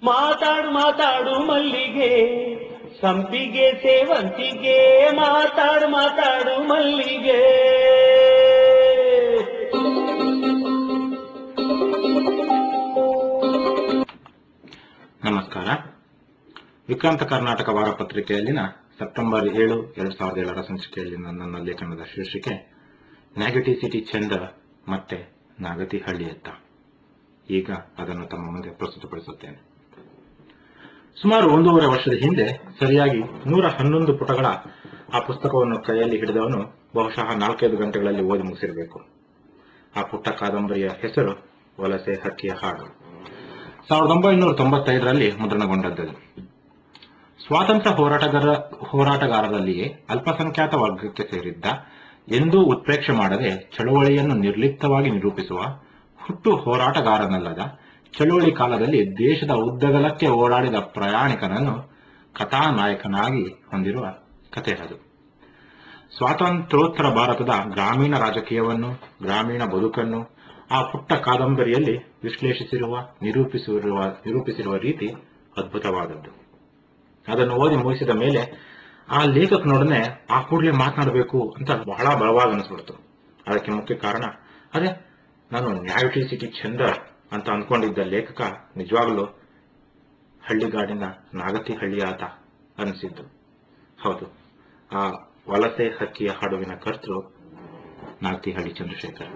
ಮಾತಾಡು ಮಾತಾಡು ಮಲ್ಲಿಗೆ ಸಂಪಿಗೆ ಸೇವಂತಿಗೆ ಮಾತಾಡು ಮಾತಾಡು ಮಲ್ಲಿಗೆ ನಮಸ್ಕಾರ ವಿಕ್ರಾಂತ ಕರ್ನಾಟಕ ವಾರಪತ್ರಿಕೆಯಲ್ಲಿನ ಸೆಪ್ಟೆಂಬರ್ ಏಳು ಎರಡ್ ಸಾವಿರದ ಏಳರ ಸಂಚಿಕೆಯಲ್ಲಿನ ನನ್ನ ಲೇಖನದ ಶೀರ್ಷಿಕೆ ನ್ಯಾಗಟಿ ಸಿಟಿ ಚಂದ ಮತ್ತೆ ನಾಗತಿ ಹಳ್ಳಿಯತ್ತ ಈಗ ಅದನ್ನು ತಮ್ಮ ಮುಂದೆ ಪ್ರಸ್ತುತಪಡಿಸುತ್ತೇನೆ ಸುಮಾರು ಒಂದೂವರೆ ವರ್ಷದ ಹಿಂದೆ ಸರಿಯಾಗಿ ನೂರ ಹನ್ನೊಂದು ಪುಟಗಳ ಆ ಪುಸ್ತಕವನ್ನು ಕೈಯಲ್ಲಿ ಹಿಡಿದವನು ಬಹುಶಃ ನಾಲ್ಕೈದು ಗಂಟೆಗಳಲ್ಲಿ ಓದಿ ಮುಗಿಸಿರಬೇಕು ಆ ಪುಟ್ಟ ಕಾದಂಬರಿಯ ಹೆಸರು ವಲಸೆ ಹಕ್ಕಿಯ ಹಾಡು ಸಾವಿರದ ಒಂಬೈನೂರ ತೊಂಬತ್ತೈದರಲ್ಲಿ ಮುದ್ರಣಗೊಂಡದ್ದು ಸ್ವಾತಂತ್ರ್ಯ ಹೋರಾಟಗಾರ ಹೋರಾಟಗಾರರಲ್ಲಿಯೇ ಅಲ್ಪಸಂಖ್ಯಾತ ವರ್ಗಕ್ಕೆ ಸೇರಿದ್ದ ಎಂದೂ ಉತ್ಪ್ರೇಕ್ಷೆ ಮಾಡದೆ ಚಳುವಳಿಯನ್ನು ನಿರ್ಲಿಪ್ತವಾಗಿ ನಿರೂಪಿಸುವ ಹುಟ್ಟು ಹೋರಾಟಗಾರನಲ್ಲದ ಚಳುವಳಿ ಕಾಲದಲ್ಲಿ ದೇಶದ ಉದ್ದಗಲಕ್ಕೆ ಓಡಾಡಿದ ಪ್ರಯಾಣಿಕನನ್ನು ಕಥಾನಾಯಕನಾಗಿ ಹೊಂದಿರುವ ಕಥೆ ಅದು ಸ್ವಾತಂತ್ರ್ಯೋತ್ತರ ಭಾರತದ ಗ್ರಾಮೀಣ ರಾಜಕೀಯವನ್ನು ಗ್ರಾಮೀಣ ಬದುಕನ್ನು ಆ ಪುಟ್ಟ ಕಾದಂಬರಿಯಲ್ಲಿ ವಿಶ್ಲೇಷಿಸಿರುವ ನಿರೂಪಿಸಿರುವ ನಿರೂಪಿಸಿರುವ ರೀತಿ ಅದ್ಭುತವಾದದ್ದು ಅದನ್ನು ಓದಿ ಮುಗಿಸಿದ ಮೇಲೆ ಆ ಲೇಖಕನೊಡನೆ ಆ ಕೂಡಲೇ ಮಾತನಾಡಬೇಕು ಅಂತ ಬಹಳ ಬಲವಾಗಿ ಅನಿಸ್ಬಿಡ್ತು ಅದಕ್ಕೆ ಮುಖ್ಯ ಕಾರಣ ಅದೇ ನಾನು ನ್ಯಾವಿಟಿ ಸಿಟಿ ಚಂದ ಅಂತ ಅನ್ಕೊಂಡಿದ್ದ ಲೇಖಕ ನಿಜವಾಗ್ಲೂ ಹಳ್ಳಿಗಾಡಿನ ನಾಗತಿ ಹಳ್ಳಿ ಆತ ಅನಿಸಿದ್ದು ಹೌದು ಆ ವಲಸೆ ಹಕ್ಕಿಯ ಹಾಡುವಿನ ಕರ್ತೃ ನಾಗತಿಹಳ್ಳಿ ಚಂದ್ರಶೇಖರ್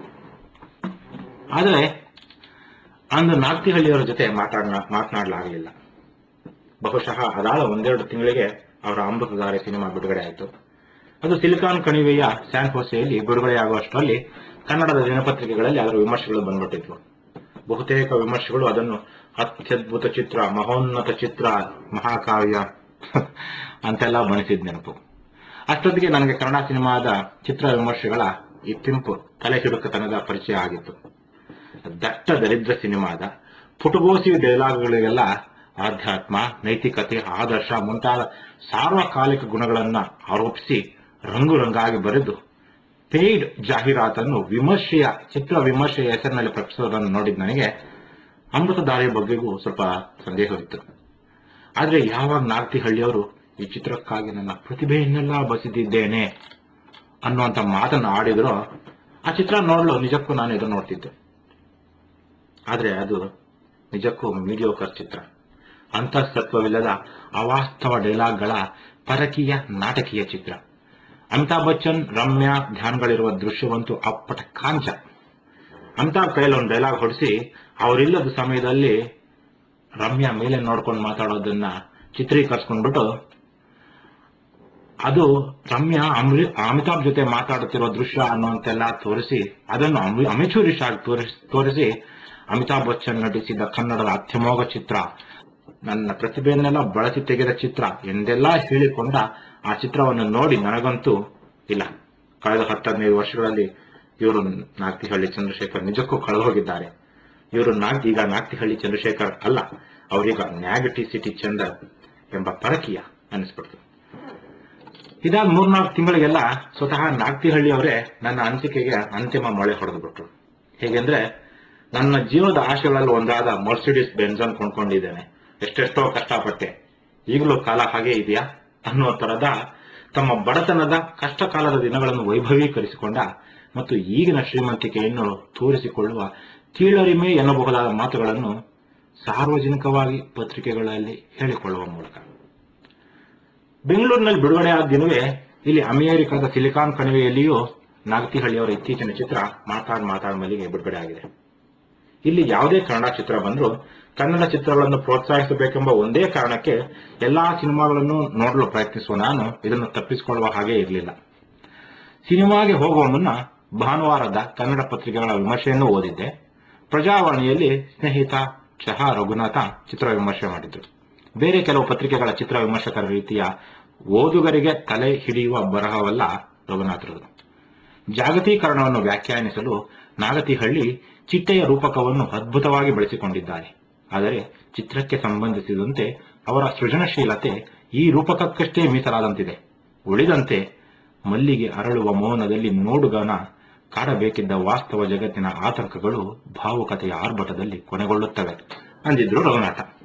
ಆದರೆ ಅಂದು ನಾಗತಿಹಳ್ಳಿಯವರ ಜೊತೆ ಮಾತಾಡ ಮಾತನಾಡಲಾಗಲಿಲ್ಲ ಬಹುಶಃ ಅದಾದ ಒಂದೆರಡು ತಿಂಗಳಿಗೆ ಅವರ ಅಮೃತಧಾರೆ ಸಿನಿಮಾ ಬಿಡುಗಡೆ ಆಯಿತು ಅದು ಸಿಲಿಕಾನ್ ಕಣಿವೆಯ ಸ್ಯಾನ್ ಹೋಸೆಯಲ್ಲಿ ಬಿಡುಗಡೆಯಾಗುವಷ್ಟರಲ್ಲಿ ಕನ್ನಡದ ದಿನಪತ್ರಿಕೆಗಳಲ್ಲಿ ಅದರ ವಿಮರ್ಶೆಗಳು ಬಂದ್ಬಿಟ್ಟಿದ್ವು ಬಹುತೇಕ ವಿಮರ್ಶೆಗಳು ಅದನ್ನು ಅತ್ಯದ್ಭುತ ಚಿತ್ರ ಮಹೋನ್ನತ ಚಿತ್ರ ಮಹಾಕಾವ್ಯ ಅಂತೆಲ್ಲ ಬಣಿಸಿದ್ ನೆನಪು ಅಷ್ಟೊತ್ತಿಗೆ ನನಗೆ ಕನ್ನಡ ಸಿನಿಮಾದ ಚಿತ್ರ ವಿಮರ್ಶೆಗಳ ಇತ್ತಿಂಪು ತಲೆ ಹಿಡುಕತನದ ಪರಿಚಯ ಆಗಿತ್ತು ದಟ್ಟ ದರಿದ್ರ ಸಿನಿಮಾದ ಪುಟಗೋಸಿ ಡೈಲಾಗ್ಗಳಿಗೆಲ್ಲ ಆಧ್ಯಾತ್ಮ ನೈತಿಕತೆ ಆದರ್ಶ ಮುಂತಾದ ಸಾರ್ವಕಾಲಿಕ ಗುಣಗಳನ್ನ ಆರೋಪಿಸಿ ರಂಗು ರಂಗಾಗಿ ಬರೆದು ಪೇಯ್ಡ್ ಜಾಹೀರಾತನ್ನು ವಿಮರ್ಶೆಯ ಚಿತ್ರ ವಿಮರ್ಶೆಯ ಹೆಸರಿನಲ್ಲಿ ಪ್ರಕಟಿಸೋದನ್ನು ನೋಡಿದ ನನಗೆ ಅಮೃತಧಾರೆಯ ಬಗ್ಗೆಗೂ ಸ್ವಲ್ಪ ಸಂದೇಹವಿತ್ತು ಆದ್ರೆ ಯಾವಾಗ ನಾಗತಿಹಳ್ಳಿಯವರು ಈ ಚಿತ್ರಕ್ಕಾಗಿ ನನ್ನ ಪ್ರತಿಭೆಯನ್ನೆಲ್ಲ ಬಸಿದಿದ್ದೇನೆ ಅನ್ನುವಂತ ಮಾತನ್ನು ಆಡಿದ್ರು ಆ ಚಿತ್ರ ನೋಡಲು ನಿಜಕ್ಕೂ ನಾನು ಎದುರು ನೋಡ್ತಿದ್ದೆ ಆದ್ರೆ ಅದು ನಿಜಕ್ಕೂ ಮೀಡಿಯೋಕರ್ ಚಿತ್ರ ಅಂತಸ್ತತ್ವವಿಲ್ಲದ ಅವಾಸ್ತವ ಡೈಲಾಗ್ಗಳ ಪರಕೀಯ ನಾಟಕೀಯ ಚಿತ್ರ ಅಮಿತಾಬ್ ಬಚ್ಚನ್ ರಮ್ಯಾ ಧ್ಯಾನ್ಗಳಿರುವ ದೃಶ್ಯವಂತೂ ಅಪ್ಪಟ ಕಾಂಚ ಅಮಿತಾಬ್ ಕೈಯಲ್ಲಿ ಒಂದು ಡೈಲಾಗ್ ಹೊಡಿಸಿ ಅವರಿಲ್ಲದ ಸಮಯದಲ್ಲಿ ರಮ್ಯಾ ಮೇಲೆ ನೋಡ್ಕೊಂಡು ಮಾತಾಡೋದನ್ನ ಚಿತ್ರೀಕರಿಸ್ಕೊಂಡ್ಬಿಟ್ಟು ಅದು ರಮ್ಯಾ ಅಮೃ- ಅಮಿತಾಬ್ ಜೊತೆ ಮಾತಾಡುತ್ತಿರೋ ದೃಶ್ಯ ಅನ್ನುವಂತೆಲ್ಲ ತೋರಿಸಿ ಅದನ್ನು ಅಮೆಚೂರಿಶ್ ಆಗಿ ತೋರಿಸ್- ತೋರಿಸಿ ಅಮಿತಾಬ್ ಬಚ್ಚನ್ ನಟಿಸಿದ ಕನ್ನಡದ ಅತ್ಯಮೋಘ ಚಿತ್ರ ನನ್ನ ಪ್ರತಿಭೆಯನ್ನೆಲ್ಲ ಬಳಸಿ ತೆಗೆದ ಚಿತ್ರ ಎಂದೆಲ್ಲ ಹೇಳಿಕೊಂಡ ಆ ಚಿತ್ರವನ್ನು ನೋಡಿ ನನಗಂತೂ ಇಲ್ಲ ಕಳೆದ ಹತ್ತಹದಿನೈದು ವರ್ಷಗಳಲ್ಲಿ ಇವರು ನಾಗ್ತಿಹಳ್ಳಿ ಚಂದ್ರಶೇಖರ್ ನಿಜಕ್ಕೂ ಕಳೆದು ಹೋಗಿದ್ದಾರೆ ಇವರು ನಾಗ್ ಈಗ ನಾಗ್ತಿಹಳ್ಳಿ ಚಂದ್ರಶೇಖರ್ ಅಲ್ಲ ಅವರೀಗ ನ್ಯಾಗಟಿ ಸಿಟಿ ಚಂದ ಎಂಬ ಪರಕೀಯ ಅನಿಸ್ಬಿಡ್ತು ಇದಾದ ಮೂರ್ನಾಲ್ಕು ತಿಂಗಳಿಗೆಲ್ಲ ಸ್ವತಃ ನಾಗ್ತಿಹಳ್ಳಿ ಅವರೇ ನನ್ನ ಅನಿಸಿಕೆಗೆ ಅಂತಿಮ ಮಳೆ ಹೊಡೆದು ಬಿಟ್ರು ಹೇಗೆಂದ್ರೆ ನನ್ನ ಜೀವನದ ಆಶೆಗಳಲ್ಲಿ ಒಂದಾದ ಮರ್ಸಿಡಿಸ್ ಬೆನ್ಸನ್ ಕೊಂಡ್ಕೊಂಡಿದ್ದೇನೆ ಎಷ್ಟೆಷ್ಟೋ ಕಷ್ಟಪಟ್ಟೆ ಈಗಲೂ ಕಾಲ ಹಾಗೆ ಇದೆಯಾ ಅನ್ನುವ ತರದ ತಮ್ಮ ಬಡತನದ ಕಷ್ಟ ಕಾಲದ ದಿನಗಳನ್ನು ವೈಭವೀಕರಿಸಿಕೊಂಡ ಮತ್ತು ಈಗಿನ ಶ್ರೀಮಂತಿಕೆಯನ್ನು ತೋರಿಸಿಕೊಳ್ಳುವ ಕೀಳರಿಮೆ ಎನ್ನಬಹುದಾದ ಮಾತುಗಳನ್ನು ಸಾರ್ವಜನಿಕವಾಗಿ ಪತ್ರಿಕೆಗಳಲ್ಲಿ ಹೇಳಿಕೊಳ್ಳುವ ಮೂಲಕ ಬೆಂಗಳೂರಿನಲ್ಲಿ ಬಿಡುಗಡೆಯಾದ ದಿನವೇ ಇಲ್ಲಿ ಅಮೆರಿಕದ ಸಿಲಿಕಾನ್ ಕಣಿವೆಯಲ್ಲಿಯೂ ನಾಗತಿಹಳ್ಳಿಯವರ ಇತ್ತೀಚಿನ ಚಿತ್ರ ಮಾತಾಡ್ ಮಾತಾಡ್ ಮಲ್ಲಿಗೆ ಬಿಡುಗಡೆ ಆಗಿದೆ ಇಲ್ಲಿ ಯಾವುದೇ ಕನ್ನಡ ಚಿತ್ರ ಬಂದರೂ ಕನ್ನಡ ಚಿತ್ರಗಳನ್ನು ಪ್ರೋತ್ಸಾಹಿಸಬೇಕೆಂಬ ಒಂದೇ ಕಾರಣಕ್ಕೆ ಎಲ್ಲಾ ಸಿನಿಮಾಗಳನ್ನು ನೋಡಲು ಪ್ರಯತ್ನಿಸುವ ನಾನು ಇದನ್ನು ತಪ್ಪಿಸಿಕೊಳ್ಳುವ ಹಾಗೆ ಇರಲಿಲ್ಲ ಸಿನಿಮಾಗೆ ಹೋಗುವ ಮುನ್ನ ಭಾನುವಾರದ ಕನ್ನಡ ಪತ್ರಿಕೆಗಳ ವಿಮರ್ಶೆಯನ್ನು ಓದಿದ್ದೆ ಪ್ರಜಾವಾಣಿಯಲ್ಲಿ ಸ್ನೇಹಿತ ಚಹಾ ರಘುನಾಥ ಚಿತ್ರ ವಿಮರ್ಶೆ ಮಾಡಿದ್ರು ಬೇರೆ ಕೆಲವು ಪತ್ರಿಕೆಗಳ ಚಿತ್ರ ವಿಮರ್ಶಕರ ರೀತಿಯ ಓದುಗರಿಗೆ ತಲೆ ಹಿಡಿಯುವ ಬರಹವಲ್ಲ ರಘುನಾಥರದು ಜಾಗತೀಕರಣವನ್ನು ವ್ಯಾಖ್ಯಾನಿಸಲು ನಾಗತಿಹಳ್ಳಿ ಚಿಟ್ಟೆಯ ರೂಪಕವನ್ನು ಅದ್ಭುತವಾಗಿ ಬಳಸಿಕೊಂಡಿದ್ದಾರೆ ಆದರೆ ಚಿತ್ರಕ್ಕೆ ಸಂಬಂಧಿಸಿದಂತೆ ಅವರ ಸೃಜನಶೀಲತೆ ಈ ರೂಪಕಕ್ಕಷ್ಟೇ ಮೀಸಲಾದಂತಿದೆ ಉಳಿದಂತೆ ಮಲ್ಲಿಗೆ ಅರಳುವ ಮೌನದಲ್ಲಿ ನೋಡುಗನ ಕಾಡಬೇಕಿದ್ದ ವಾಸ್ತವ ಜಗತ್ತಿನ ಆತಂಕಗಳು ಭಾವುಕತೆಯ ಆರ್ಭಟದಲ್ಲಿ ಕೊನೆಗೊಳ್ಳುತ್ತವೆ ಅಂದಿದ್ರು ರಘುನಾಥ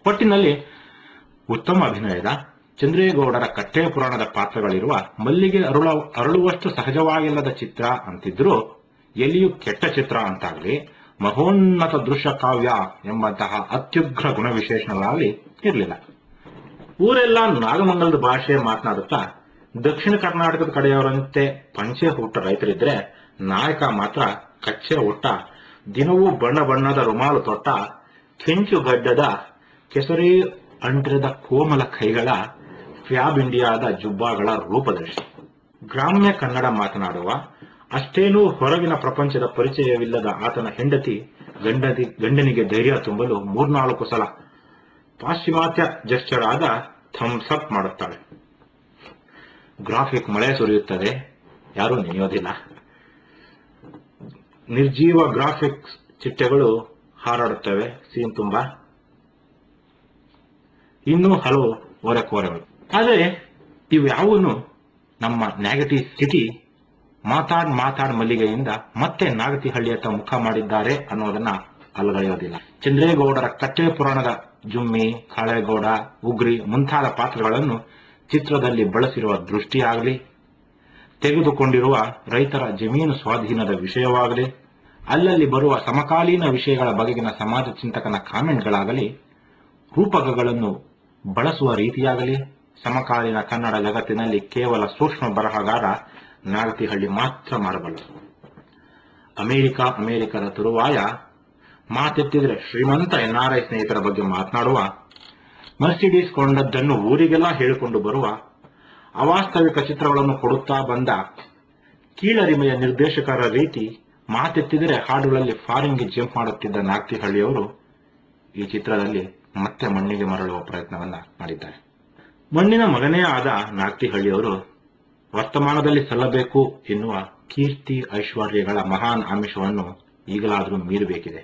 ಒಟ್ಟಿನಲ್ಲಿ ಉತ್ತಮ ಅಭಿನಯದ ಚಂದ್ರೇಗೌಡರ ಕಟ್ಟೆ ಪುರಾಣದ ಪಾತ್ರಗಳಿರುವ ಮಲ್ಲಿಗೆ ಅರುಳ ಅರಳುವಷ್ಟು ಸಹಜವಾಗಿಲ್ಲದ ಚಿತ್ರ ಅಂತಿದ್ರೂ ಎಲ್ಲಿಯೂ ಕೆಟ್ಟ ಚಿತ್ರ ಅಂತಾಗಲಿ ಮಹೋನ್ನತ ದೃಶ್ಯ ಕಾವ್ಯ ಎಂಬಂತಹ ಅತ್ಯುಗ್ರ ಗುಣವಿಶೇಷಣಗಳಾಗಲಿ ಇರಲಿಲ್ಲ ಊರೆಲ್ಲ ನಾಗಮಂಗಲದ ಭಾಷೆ ಮಾತನಾಡುತ್ತಾ ದಕ್ಷಿಣ ಕರ್ನಾಟಕದ ಕಡೆಯವರಂತೆ ಪಂಚೆ ಹುಟ್ಟ ರೈತರಿದ್ರೆ ನಾಯಕ ಮಾತ್ರ ಕಚ್ಚೆ ಹುಟ್ಟ ದಿನವೂ ಬಣ್ಣ ಬಣ್ಣದ ರುಮಾಲು ತೊಟ್ಟ ಕೆಂಚು ಗಡ್ಡದ ಕೆಸರಿ ಅಂಟಿರದ ಕೋಮಲ ಕೈಗಳ ಫ್ಯಾಬ್ ಇಂಡಿಯಾದ ಜುಬ್ಬಾಗಳ ರೂಪದರ್ಶಿ ಗ್ರಾಮ್ಯ ಕನ್ನಡ ಮಾತನಾಡುವ ಅಷ್ಟೇನೂ ಹೊರಗಿನ ಪ್ರಪಂಚದ ಪರಿಚಯವಿಲ್ಲದ ಆತನ ಹೆಂಡತಿ ಗಂಡದಿ ಗಂಡನಿಗೆ ಧೈರ್ಯ ತುಂಬಲು ಮೂರ್ನಾಲ್ಕು ಸಲ ಪಾಶ್ಚಿಮಾತ್ಯ ಜಸ್ಚರ್ ಆದ ಥಮ್ಸ್ ಅಪ್ ಮಾಡುತ್ತಾಳೆ ಗ್ರಾಫಿಕ್ ಮಳೆ ಸುರಿಯುತ್ತದೆ ಯಾರೂ ನೆನೆಯೋದಿಲ್ಲ ನಿರ್ಜೀವ ಗ್ರಾಫಿಕ್ಸ್ ಚಿಟ್ಟೆಗಳು ಹಾರಾಡುತ್ತವೆ ಸೀನ್ ತುಂಬಾ ಇನ್ನೂ ಹಲವು ಓರೆಕೋರೆಗಳು ಆದರೆ ಇವ್ಯಾವೂ ನಮ್ಮ ನ್ಯಾಗಟಿ ಸಿಟಿ ಮಾತಾಡ್ ಮಾತಾಡ್ ಮಲ್ಲಿಗೆಯಿಂದ ಮತ್ತೆ ನಾಗತಿಹಳ್ಳಿಯತ್ತ ಮುಖ ಮಾಡಿದ್ದಾರೆ ಅನ್ನೋದನ್ನ ಅಲ್ಲಗಳೆಯೋದಿಲ್ಲ ಚಂದ್ರೇಗೌಡರ ಕಟ್ಟೆ ಪುರಾಣದ ಜುಮ್ಮಿ ಕಾಳೇಗೌಡ ಉಗ್ರಿ ಮುಂತಾದ ಪಾತ್ರಗಳನ್ನು ಚಿತ್ರದಲ್ಲಿ ಬಳಸಿರುವ ದೃಷ್ಟಿಯಾಗಲಿ ತೆಗೆದುಕೊಂಡಿರುವ ರೈತರ ಜಮೀನು ಸ್ವಾಧೀನದ ವಿಷಯವಾಗಲಿ ಅಲ್ಲಲ್ಲಿ ಬರುವ ಸಮಕಾಲೀನ ವಿಷಯಗಳ ಬಗೆಗಿನ ಸಮಾಜ ಚಿಂತಕನ ಕಾಮೆಂಟ್ಗಳಾಗಲಿ ರೂಪಕಗಳನ್ನು ಬಳಸುವ ರೀತಿಯಾಗಲಿ ಸಮಕಾಲೀನ ಕನ್ನಡ ಜಗತ್ತಿನಲ್ಲಿ ಕೇವಲ ಸೂಕ್ಷ್ಮ ಬರಹಗಾರ ನಾಗತಿಹಳ್ಳಿ ಮಾತ್ರ ಮಾಡಬಲ್ಲರು ಅಮೆರಿಕ ಅಮೆರಿಕದ ತರುವಾಯ ಮಾತೆತ್ತಿದ್ರೆ ಶ್ರೀಮಂತ ಎನ್ಆರ್ಐ ಸ್ನೇಹಿತರ ಬಗ್ಗೆ ಮಾತನಾಡುವ ಮರ್ಸಿಡೀಸ್ ಕೊಂಡದ್ದನ್ನು ಊರಿಗೆಲ್ಲ ಹೇಳಿಕೊಂಡು ಬರುವ ಅವಾಸ್ತವಿಕ ಚಿತ್ರಗಳನ್ನು ಕೊಡುತ್ತಾ ಬಂದ ಕೀಳರಿಮೆಯ ನಿರ್ದೇಶಕರ ರೀತಿ ಮಾತೆತ್ತಿದರೆ ಹಾಡುಗಳಲ್ಲಿ ಫಾರಿನ್ಗೆ ಜಂಪ್ ಮಾಡುತ್ತಿದ್ದ ನಾಗ್ತಿಹಳ್ಳಿಯವರು ಈ ಚಿತ್ರದಲ್ಲಿ ಮತ್ತೆ ಮಣ್ಣಿಗೆ ಮರಳುವ ಪ್ರಯತ್ನವನ್ನ ಮಾಡಿದ್ದಾರೆ ಮಣ್ಣಿನ ಮಗನೇ ಆದ ನಾಗ್ತಿಹಳ್ಳಿಯವರು ವರ್ತಮಾನದಲ್ಲಿ ಸಲ್ಲಬೇಕು ಎನ್ನುವ ಕೀರ್ತಿ ಐಶ್ವರ್ಯಗಳ ಮಹಾನ್ ಆಮಿಷವನ್ನು ಈಗಲಾದರೂ ಮೀರಬೇಕಿದೆ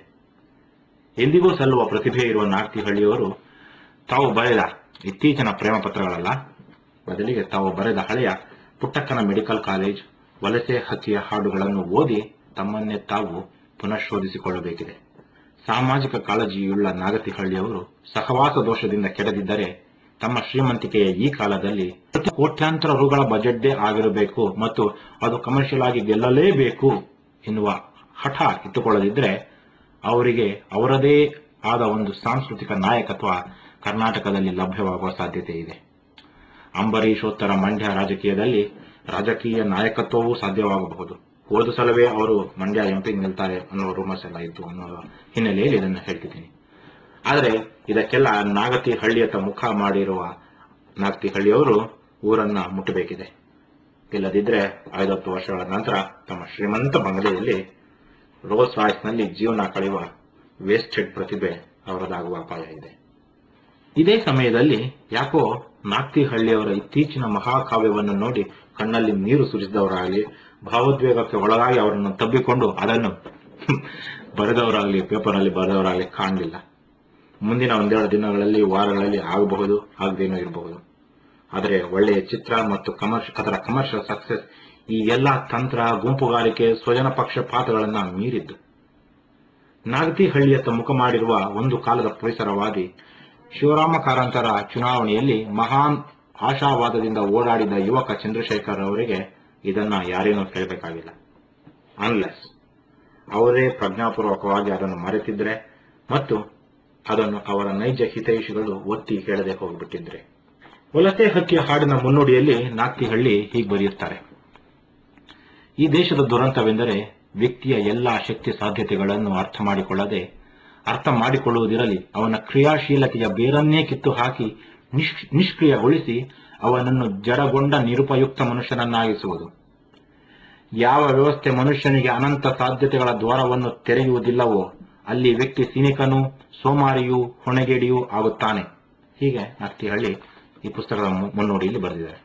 ಎಂದಿಗೂ ಸಲ್ಲುವ ಪ್ರತಿಭೆ ಇರುವ ನಾಗ್ತಿಹಳ್ಳಿಯವರು ತಾವು ಬರೆದ ಇತ್ತೀಚಿನ ಪ್ರೇಮ ಪತ್ರಗಳಲ್ಲ ಬದಲಿಗೆ ತಾವು ಬರೆದ ಹಳೆಯ ಪುಟ್ಟಕ್ಕನ ಮೆಡಿಕಲ್ ಕಾಲೇಜ್ ವಲಸೆ ಹಕ್ಕಿಯ ಹಾಡುಗಳನ್ನು ಓದಿ ತಮ್ಮನ್ನೇ ತಾವು ಪುನಃಶೋಧಿಸಿಕೊಳ್ಳಬೇಕಿದೆ ಸಾಮಾಜಿಕ ಕಾಳಜಿಯುಳ್ಳ ನಾಗತಿಹಳ್ಳಿಯವರು ಸಹವಾಸ ದೋಷದಿಂದ ಕೆಡದಿದ್ದರೆ ತಮ್ಮ ಶ್ರೀಮಂತಿಕೆಯ ಈ ಕಾಲದಲ್ಲಿ ಪ್ರತಿ ಕೋಟ್ಯಾಂತರ ರುಗಳ ಬಜೆಟ್ದೇ ಆಗಿರಬೇಕು ಮತ್ತು ಅದು ಕಮರ್ಷಿಯಲ್ ಆಗಿ ಗೆಲ್ಲಲೇಬೇಕು ಎನ್ನುವ ಹಠ ಇಟ್ಟುಕೊಳ್ಳದಿದ್ರೆ ಅವರಿಗೆ ಅವರದೇ ಆದ ಒಂದು ಸಾಂಸ್ಕೃತಿಕ ನಾಯಕತ್ವ ಕರ್ನಾಟಕದಲ್ಲಿ ಲಭ್ಯವಾಗುವ ಸಾಧ್ಯತೆ ಇದೆ ಅಂಬರೀಶೋತ್ತರ ಮಂಡ್ಯ ರಾಜಕೀಯದಲ್ಲಿ ರಾಜಕೀಯ ನಾಯಕತ್ವವೂ ಸಾಧ್ಯವಾಗಬಹುದು ಹೋದ ಸಲವೇ ಅವರು ಮಂಡ್ಯ ಎಂಪಿಗೆ ನಿಲ್ತಾರೆ ಅನ್ನೋ ರೂಮರ್ಸ್ ಎಲ್ಲ ಇತ್ತು ಅನ್ನೋ ಹಿನ್ನೆಲೆಯಲ್ಲಿ ಇದನ್ನು ಹೇಳ್ತಿದ್ದೀನಿ ಆದರೆ ಇದಕ್ಕೆಲ್ಲ ನಾಗತಿ ಹಳ್ಳಿಯತ್ತ ಮುಖ ಮಾಡಿರುವ ನಾಗತಿ ಹಳ್ಳಿಯವರು ಊರನ್ನ ಮುಟ್ಟಬೇಕಿದೆ ಇಲ್ಲದಿದ್ರೆ ಐದತ್ತು ವರ್ಷಗಳ ನಂತರ ತಮ್ಮ ಶ್ರೀಮಂತ ಬಂಗಲೆಯಲ್ಲಿ ರೋಲ್ಸ್ ರಾಯ್ಸ್ನಲ್ಲಿ ಜೀವನ ಕಳೆಯುವ ವೇಸ್ಟೆಡ್ ಪ್ರತಿಭೆ ಅವರದಾಗುವ ಅಪಾಯ ಇದೆ ಇದೇ ಸಮಯದಲ್ಲಿ ಯಾಕೋ ನಾಗ್ತಿಹಳ್ಳಿಯವರ ಇತ್ತೀಚಿನ ಮಹಾಕಾವ್ಯವನ್ನು ನೋಡಿ ಕಣ್ಣಲ್ಲಿ ನೀರು ಸುರಿಸಿದವರಾಗಲಿ ಭಾವೋದ್ವೇಗಕ್ಕೆ ಒಳಗಾಗಿ ಅವರನ್ನು ತಬ್ಬಿಕೊಂಡು ಅದನ್ನು ಬರೆದವರಾಗಲಿ ಪೇಪರ್ನಲ್ಲಿ ಬರೆದವರಾಗಲಿ ಕಾಣಲಿಲ್ಲ ಮುಂದಿನ ಒಂದೆರಡು ದಿನಗಳಲ್ಲಿ ವಾರಗಳಲ್ಲಿ ಆಗಬಹುದು ಆಗದೇನೂ ಇರಬಹುದು ಆದರೆ ಒಳ್ಳೆಯ ಚಿತ್ರ ಮತ್ತು ಕಮರ್ಷ್ ಅದರ ಕಮರ್ಷಿಯಲ್ ಸಕ್ಸೆಸ್ ಈ ಎಲ್ಲ ತಂತ್ರ ಗುಂಪುಗಾರಿಕೆ ಸ್ವಜನ ಪಕ್ಷಪಾತಗಳನ್ನ ಮೀರಿದ್ದು ನಾಗತಿಹಳ್ಳಿಯತ್ತ ಮುಖ ಮಾಡಿರುವ ಒಂದು ಕಾಲದ ಪರಿಸರವಾದಿ ಶಿವರಾಮ ಕಾರಂತರ ಚುನಾವಣೆಯಲ್ಲಿ ಮಹಾನ್ ಆಶಾವಾದದಿಂದ ಓಡಾಡಿದ ಯುವಕ ಚಂದ್ರಶೇಖರ್ ಅವರಿಗೆ ಇದನ್ನ ಯಾರೇನೂ ಹೇಳಬೇಕಾಗಿಲ್ಲ ಅನ್ಲೆಸ್ ಅವರೇ ಪ್ರಜ್ಞಾಪೂರ್ವಕವಾಗಿ ಅದನ್ನು ಮರೆತಿದ್ರೆ ಮತ್ತು ಅದನ್ನು ಅವರ ನೈಜ ಹಿತೈಷಿಗಳು ಒತ್ತಿ ಹೇಳದೆ ಹೋಗಿಬಿಟ್ಟಿದ್ರೆ ವಲಸೆ ಹಕ್ಕಿಯ ಹಾಡಿನ ಮುನ್ನುಡಿಯಲ್ಲಿ ನಾಗ್ತಿಹಳ್ಳಿ ಹೀಗೆ ಬರೆಯುತ್ತಾರೆ ಈ ದೇಶದ ದುರಂತವೆಂದರೆ ವ್ಯಕ್ತಿಯ ಎಲ್ಲಾ ಶಕ್ತಿ ಸಾಧ್ಯತೆಗಳನ್ನು ಅರ್ಥ ಮಾಡಿಕೊಳ್ಳದೆ ಅರ್ಥ ಮಾಡಿಕೊಳ್ಳುವುದಿರಲಿ ಅವನ ಕ್ರಿಯಾಶೀಲತೆಯ ಬೇರನ್ನೇ ಕಿತ್ತು ಹಾಕಿ ನಿಷ್- ನಿಷ್ಕ್ರಿಯಗೊಳಿಸಿ ಅವನನ್ನು ಜಡಗೊಂಡ ನಿರುಪಯುಕ್ತ ಮನುಷ್ಯನನ್ನಾಗಿಸುವುದು ಯಾವ ವ್ಯವಸ್ಥೆ ಮನುಷ್ಯನಿಗೆ ಅನಂತ ಸಾಧ್ಯತೆಗಳ ದ್ವಾರವನ್ನು ತೆರೆಯುವುದಿಲ್ಲವೋ ಅಲ್ಲಿ ವ್ಯಕ್ತಿ ಸಿನಿಕನು ಸೋಮಾರಿಯೂ ಹೊಣೆಗೇಡಿಯೂ ಆಗುತ್ತಾನೆ ಹೀಗೆ ನತ್ತಿಹಳ್ಳಿ ಈ ಪುಸ್ತಕದ ಮು- ಮುನ್ನುಡಿಯಲ್ಲಿ ಬರೆದಿದ್ದಾರೆ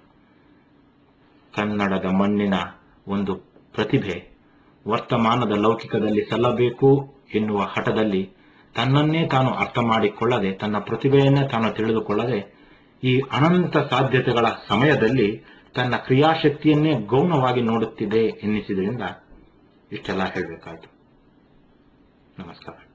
ಕನ್ನಡದ ಮಣ್ಣಿನ ಒಂದು ಪ್ರತಿಭೆ ವರ್ತಮಾನದ ಲೌಕಿಕದಲ್ಲಿ ಸಲ್ಲಬೇಕು ಎನ್ನುವ ಹಠದಲ್ಲಿ ತನ್ನನ್ನೇ ತಾನು ಅರ್ಥ ಮಾಡಿಕೊಳ್ಳದೆ ತನ್ನ ಪ್ರತಿಭೆಯನ್ನೇ ತಾನು ತಿಳಿದುಕೊಳ್ಳದೆ ಈ ಅನಂತ ಸಾಧ್ಯತೆಗಳ ಸಮಯದಲ್ಲಿ ತನ್ನ ಕ್ರಿಯಾಶಕ್ತಿಯನ್ನೇ ಗೌಣವಾಗಿ ನೋಡುತ್ತಿದೆ ಎನ್ನಿಸಿದ್ರಿಂದ ಇಷ್ಟೆಲ್ಲ ಹೇಳಬೇಕಾಯಿತು ನಮಸ್ಕಾರ